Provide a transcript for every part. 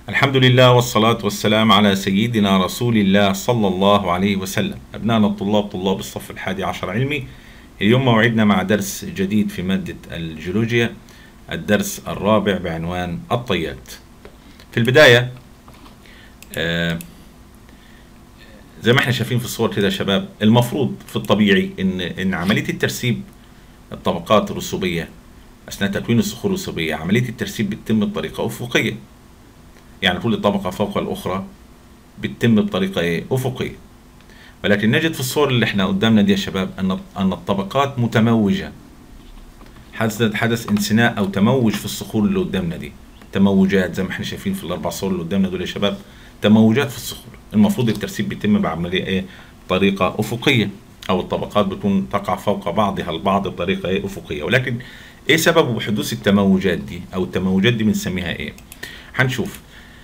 الحمد لله والصلاة والسلام على سيدنا رسول الله صلى الله عليه وسلم أبنائنا الطلاب طلاب الصف الحادي عشر علمي اليوم موعدنا مع درس جديد في مادة الجيولوجيا الدرس الرابع بعنوان الطيات في البداية آه زي ما احنا شايفين في الصور كده يا شباب المفروض في الطبيعي ان ان عملية الترسيب الطبقات الرسوبية أثناء تكوين الصخور الرسوبية عملية الترسيب بتتم بطريقة أفقية يعني كل طبقة فوق الأخرى بتتم بطريقة إيه؟ أفقية ولكن نجد في الصور اللي احنا قدامنا دي يا شباب أن أن الطبقات متموجة حدث حدث انثناء أو تموج في الصخور اللي قدامنا دي تموجات زي ما احنا شايفين في الأربع صور اللي قدامنا دول يا شباب تموجات في الصخور المفروض الترسيب بيتم بعملية إيه؟ طريقة أفقية أو الطبقات بتكون تقع فوق بعضها البعض بطريقة إيه؟ أفقية ولكن إيه سبب حدوث التموجات دي أو التموجات دي بنسميها إيه؟ هنشوف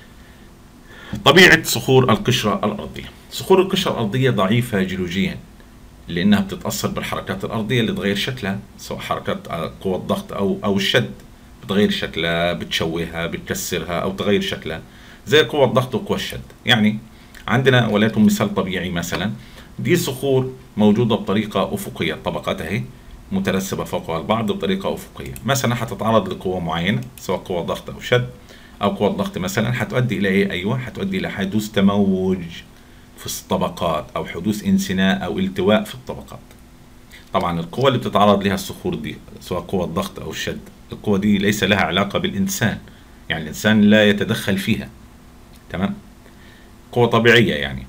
طبيعة صخور القشرة الأرضية صخور القشرة الأرضية ضعيفة جيولوجيا لأنها بتتأثر بالحركات الأرضية اللي تغير شكلها سواء حركات قوى الضغط أو أو الشد بتغير شكلها بتشوهها بتكسرها أو تغير شكلها زي قوى الضغط وقوى الشد يعني عندنا ولكن مثال طبيعي مثلا دي صخور موجودة بطريقة أفقية الطبقات أهي مترسبة فوقها البعض بطريقة أفقية مثلا هتتعرض لقوة معينة سواء قوة ضغط أو شد او قوة الضغط مثلا هتؤدي الى ايه ايوه هتؤدي الى حدوث تموج في الطبقات او حدوث انثناء او التواء في الطبقات طبعا القوة اللي بتتعرض لها الصخور دي سواء قوة الضغط او الشد القوة دي ليس لها علاقة بالانسان يعني الانسان لا يتدخل فيها تمام قوة طبيعية يعني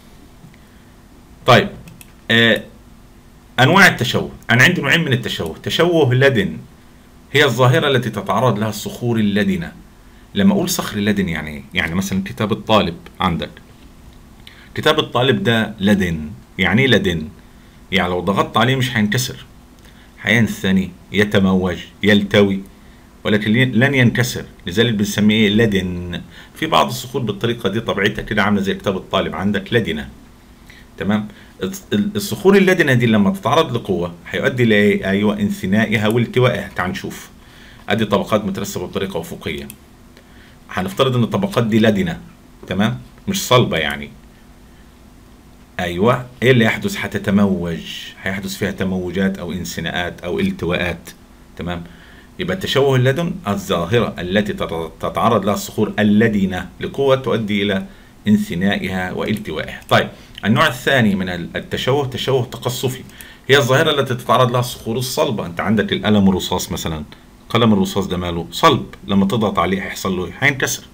طيب آه انواع التشوه انا عندي نوعين من التشوه تشوه لدن هي الظاهرة التي تتعرض لها الصخور اللدنة لما اقول صخر لدن يعني ايه؟ يعني مثلا كتاب الطالب عندك كتاب الطالب ده لدن يعني ايه لدن يعني لو ضغطت عليه مش هينكسر هينثني يتموج يلتوي ولكن لن ينكسر لذلك بنسميه ايه لدن في بعض الصخور بالطريقه دي طبيعتها كده عامله زي كتاب الطالب عندك لدنه تمام الصخور اللدنه دي لما تتعرض لقوه هيؤدي لايه ايوه انثنائها والتوائها تعال نشوف ادي طبقات مترسبه بطريقه افقيه هنفترض ان الطبقات دي لدنه تمام مش صلبه يعني ايوه ايه اللي يحدث هتتموج هيحدث فيها تموجات او انثناءات او التواءات تمام يبقى التشوه اللدن الظاهره التي تتعرض لها الصخور اللدنه لقوه تؤدي الى انثنائها والتوائها طيب النوع الثاني من التشوه تشوه تقصفي هي الظاهره التي تتعرض لها الصخور الصلبه انت عندك القلم الرصاص مثلا قلم الرصاص ده ماله صلب لما تضغط عليه هيحصل له هينكسر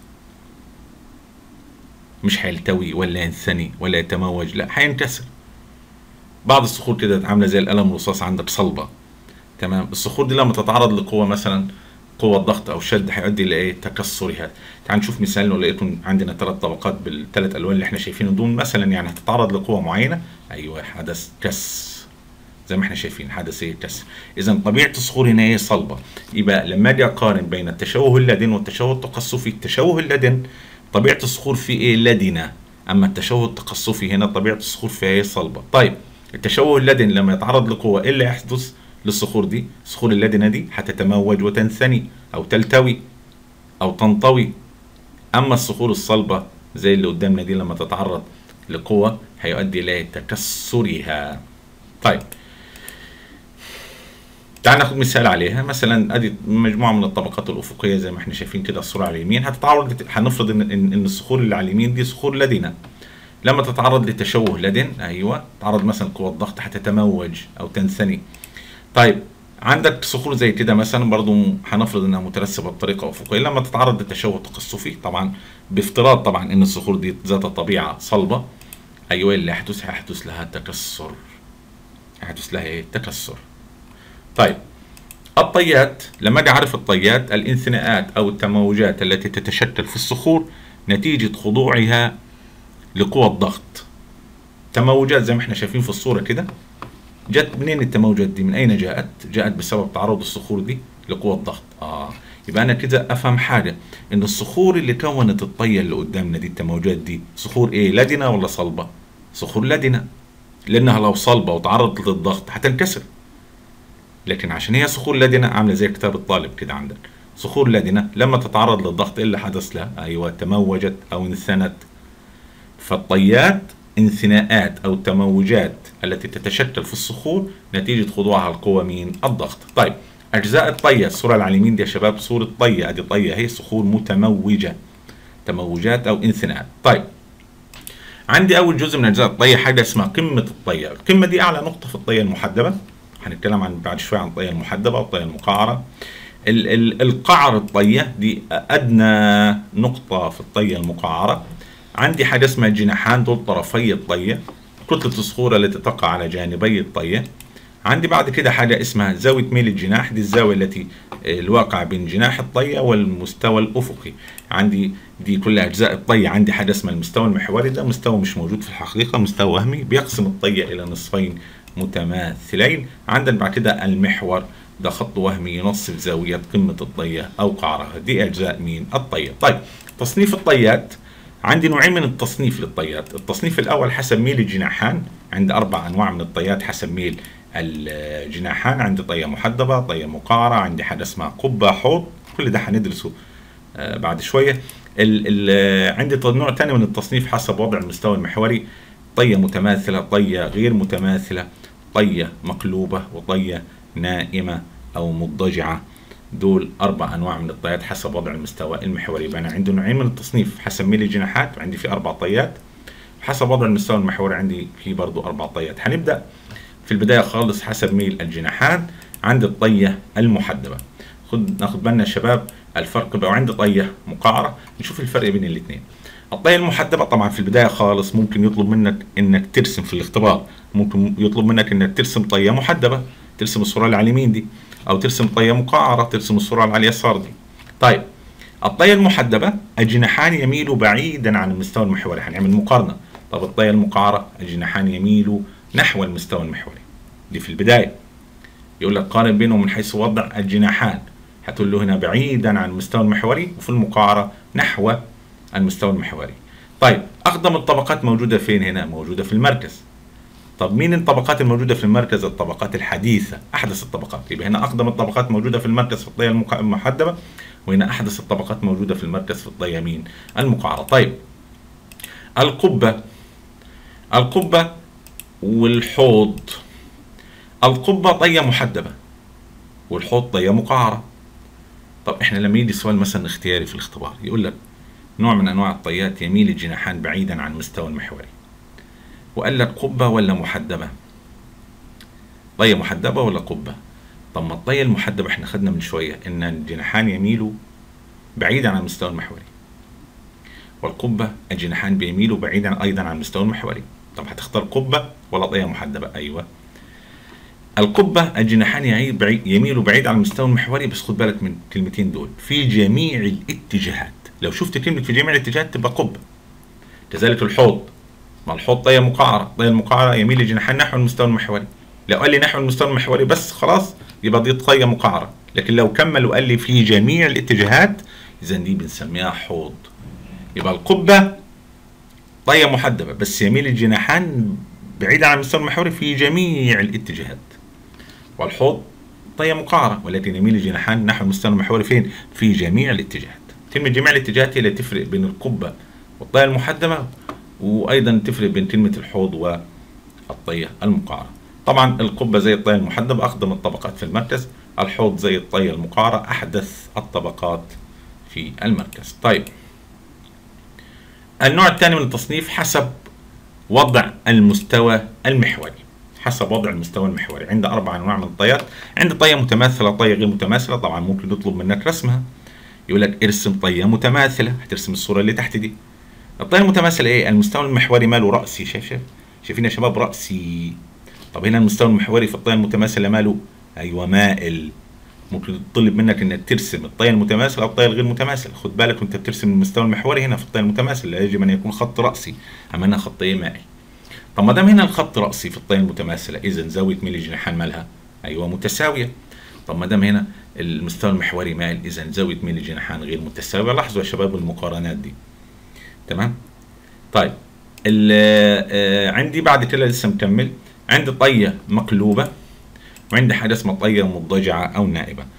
مش هيلتوي ولا ينثني ولا يتموج لا هينكسر بعض الصخور كده عامله زي القلم الرصاص عندك صلبه تمام الصخور دي لما تتعرض لقوه مثلا قوة ضغط أو شد هيؤدي إلى إيه؟ تكسرها. تعال نشوف مثال لو لقيتم عندنا ثلاث طبقات بالثلاث ألوان اللي إحنا شايفينهم دول مثلا يعني هتتعرض لقوة معينة أيوه حدث كس زي ما احنا شايفين حدث ايه كسر اذا طبيعه الصخور هنا هي صلبه يبقى لما اجي اقارن بين التشوه اللدن والتشوه التقصفي التشوه اللدن طبيعه الصخور فيه ايه لدنه اما التشوه التقصفي هنا طبيعه الصخور فيها ايه صلبه طيب التشوه اللدن لما يتعرض لقوه ايه اللي يحدث للصخور دي الصخور اللدنه دي هتتموج وتنثني او تلتوي او تنطوي اما الصخور الصلبه زي اللي قدامنا دي لما تتعرض لقوه هيؤدي الى تكسرها طيب تعال ناخد مثال عليها مثلا ادي مجموعه من الطبقات الافقيه زي ما احنا شايفين كده الصوره على اليمين هتتعرض هنفرض ان ان الصخور اللي على اليمين دي صخور لدنه لما تتعرض لتشوه لدن ايوه تعرض مثلا قوه ضغط هتتموج او تنثني طيب عندك صخور زي كده مثلا برضو هنفرض انها مترسبه بطريقه افقيه لما تتعرض لتشوه تقصفي طبعا بافتراض طبعا ان الصخور دي ذات طبيعه صلبه ايوه اللي هيحدث هيحدث لها تكسر هيحدث لها ايه تكسر طيب الطيات لما اجي اعرف الطيات الانثناءات او التموجات التي تتشكل في الصخور نتيجة خضوعها لقوى الضغط تموجات زي ما احنا شايفين في الصورة كده جت منين التموجات دي من اين جاءت جاءت بسبب تعرض الصخور دي لقوى الضغط اه يبقى انا كده افهم حاجة ان الصخور اللي كونت الطية اللي قدامنا دي التموجات دي صخور ايه لدنة ولا صلبة صخور لدنة لانها لو صلبة وتعرضت للضغط هتنكسر لكن عشان هي صخور لدنة عاملة زي كتاب الطالب كده عندك صخور لدنة لما تتعرض للضغط إيه اللي حدث لها أيوة تموجت أو انثنت فالطيات انثناءات أو تموجات التي تتشكل في الصخور نتيجة خضوعها القوى من الضغط طيب أجزاء الطية الصورة اللي على اليمين دي يا شباب صورة طية أدي طية هي صخور متموجة تموجات أو انثناءات طيب عندي أول جزء من أجزاء الطية حاجة اسمها قمة الطية القمة دي أعلى نقطة في الطية المحدبة هنتكلم عن بعد شوية عن الطية المحدبة والطية المقعرة ال ال القعر الطية دي أدنى نقطة في الطية المقعرة عندي حاجة اسمها جناحان دول طرفي الطية كتلة الصخور التي تقع على جانبي الطية عندي بعد كده حاجة اسمها زاوية ميل الجناح دي الزاوية التي الواقع بين جناح الطية والمستوى الأفقي عندي دي كل أجزاء الطية عندي حاجة اسمها المستوى المحوري ده مستوى مش موجود في الحقيقة مستوى وهمي بيقسم الطية إلى نصفين متماثلين عندنا بعد كده المحور ده خط وهمي ينصف زاوية قمة الطية أو قعرها دي أجزاء من الطية طيب تصنيف الطيات عندي نوعين من التصنيف للطيات التصنيف الأول حسب ميل الجناحان عندي أربع أنواع من الطيات حسب ميل الجناحان عندي طية محدبة طية مقعرة عندي حاجة اسمها قبة حوض كل ده هندرسه آه، بعد شوية ال ال عندي نوع ثاني من التصنيف حسب وضع المستوى المحوري طية متماثلة طية غير متماثلة طية مقلوبة وطية نائمة أو مضجعة دول أربع أنواع من الطيات حسب وضع المستوى المحوري يبقى أنا عندي نوعين من التصنيف حسب ميل الجناحات عندي في أربع طيات حسب وضع المستوى المحوري عندي في برضو أربع طيات هنبدأ في البداية خالص حسب ميل الجناحات عند الطية المحدبة خد ناخد بالنا يا شباب الفرق بقى عندي طية مقعرة نشوف الفرق بين الاثنين الطية المحدبة طبعا في البداية خالص ممكن يطلب منك انك ترسم في الاختبار ممكن يطلب منك انك ترسم طية محدبة ترسم الصورة اللي على اليمين دي او ترسم طية مقعرة ترسم الصورة اللي على اليسار دي طيب الطية المحدبة الجناحان يميلوا بعيدا عن المستوى المحوري هنعمل مقارنة طب الطية المقعرة الجناحان يميلوا نحو المستوى المحوري دي في البداية يقول لك قارن بينهم من حيث وضع الجناحان هتقول له هنا بعيدا عن المستوى المحوري وفي المقعرة نحو المستوى المحوري طيب أقدم الطبقات موجودة فين هنا موجودة في المركز طب مين الطبقات الموجودة في المركز الطبقات الحديثة أحدث الطبقات يبقى هنا أقدم الطبقات موجودة في المركز في الطية المحدبة وهنا أحدث الطبقات موجودة في المركز في الطية مين المقعرة طيب القبة القبة والحوض القبة طية محدبة والحوض طية مقعرة طب احنا لما يجي سؤال مثلا اختياري في الاختبار يقول لك نوع من انواع الطيات يميل الجناحان بعيدا عن المستوى المحوري وقال لك قبة ولا محدبة طية محدبة ولا قبة طب ما الطية المحدبة احنا خدنا من شوية ان الجناحان يميلوا بعيدا عن المستوى المحوري والقبة الجناحان بيميلوا بعيدا ايضا عن المستوى المحوري طب هتختار قبة ولا طية محدبة ايوه القبة الجناحان يميل بعيد عن المستوى المحوري بس خد بالك من الكلمتين دول في جميع الاتجاهات لو شفت كلمة في جميع الاتجاهات تبقى قبة كذلك الحوض ما الحوض طية مقعرة الطية المقعرة يميل الجناحان نحو المستوى المحوري لو قال لي نحو المستوى المحوري بس خلاص يبقى دي طية مقعرة لكن لو كمل وقال لي في جميع الاتجاهات اذا دي بنسميها حوض يبقى القبة طية محدبة بس يميل الجناحان بعيد عن المستوى المحوري في جميع الاتجاهات والحوض طية مقعرة والتي يميل الجناحان نحو المستوى المحوري فين؟ في جميع الاتجاهات. كلمة جميع الاتجاهات هي اللي تفرق بين القبة والطية المحدبة وأيضا تفرق بين كلمة الحوض والطية المقعرة. طبعا القبة زي الطية المحدبة أقدم الطبقات في المركز، الحوض زي الطية المقعرة أحدث الطبقات في المركز. طيب النوع الثاني من التصنيف حسب وضع المستوى المحوري. حسب وضع المستوى المحوري عند أربع أنواع من الطيات عند طية متماثلة طية غير متماثلة طبعا ممكن يطلب منك رسمها يقول لك ارسم طية متماثلة هترسم الصورة اللي تحت دي الطية المتماثلة ايه المستوى المحوري ماله رأسي شايف شايف شايفين يا شباب رأسي طب هنا المستوى المحوري في الطية المتماثلة ماله ايوه مائل ممكن يطلب منك انك ترسم الطية المتماثلة او الطية الغير متماثلة خد بالك وانت بترسم المستوى المحوري هنا في الطية المتماثلة يجب ان يكون خط رأسي اما هنا خط ايه مائل طب ما دام هنا الخط رأسي في الطية المتماثلة إذا زاوية ميل الجناحان مالها؟ أيوه متساوية. طب ما دام هنا المستوى المحوري مائل إذا زاوية ميل الجناحان غير متساوية، لاحظوا يا شباب المقارنات دي. تمام؟ طيب آه عندي بعد كده لسه مكمل عندي طية مقلوبة وعندي حاجة اسمها طية مضجعة أو نائبة.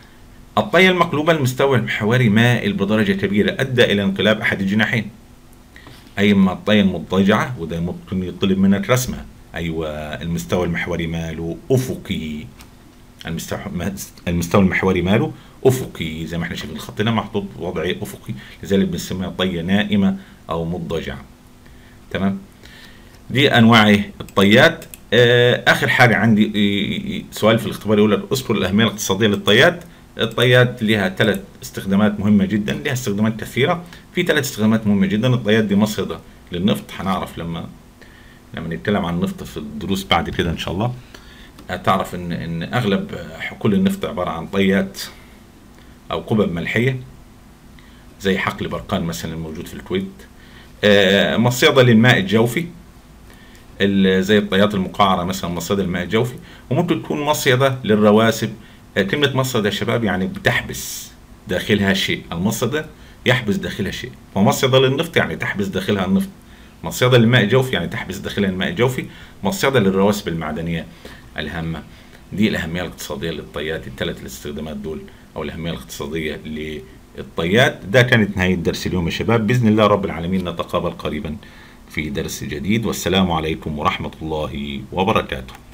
الطية المقلوبة المستوى المحوري مائل بدرجة كبيرة أدى إلى انقلاب أحد الجناحين أي إما الطية المضطجعة وده ممكن يطلب منك رسمها أيوة المستوى المحوري ماله أفقي المستوى المستوى المحوري ماله أفقي زي ما احنا شايفين الخط هنا محطوط وضعي أفقي لذلك بنسميها طية نائمة أو مضطجعة تمام دي أنواع الطيات آه، آخر حاجة عندي آه، سؤال في الاختبار يقول اذكر الأهمية الاقتصادية للطيات الطيات لها ثلاث استخدامات مهمة جدا لها استخدامات كثيرة في ثلاث استخدامات مهمة جدا الطيات دي مصيدة للنفط هنعرف لما لما نتكلم عن النفط في الدروس بعد كده ان شاء الله تعرف ان ان اغلب حقول النفط عبارة عن طيات او قبب ملحية زي حقل برقان مثلا الموجود في الكويت آه، مصيدة للماء الجوفي زي الطيات المقعرة مثلا مصيدة للماء الجوفي وممكن تكون مصيدة للرواسب آه، كلمة مصيدة يا شباب يعني بتحبس داخلها شيء المصيدة يحبس داخلها شيء ومصيدة للنفط يعني تحبس داخلها النفط مصيدة للماء الجوفي يعني تحبس داخلها الماء الجوفي مصيدة للرواسب المعدنية الهامة دي الأهمية الاقتصادية للطيات الثلاث الاستخدامات دول أو الأهمية الاقتصادية للطيات ده كانت نهاية درس اليوم يا شباب بإذن الله رب العالمين نتقابل قريبا في درس جديد والسلام عليكم ورحمة الله وبركاته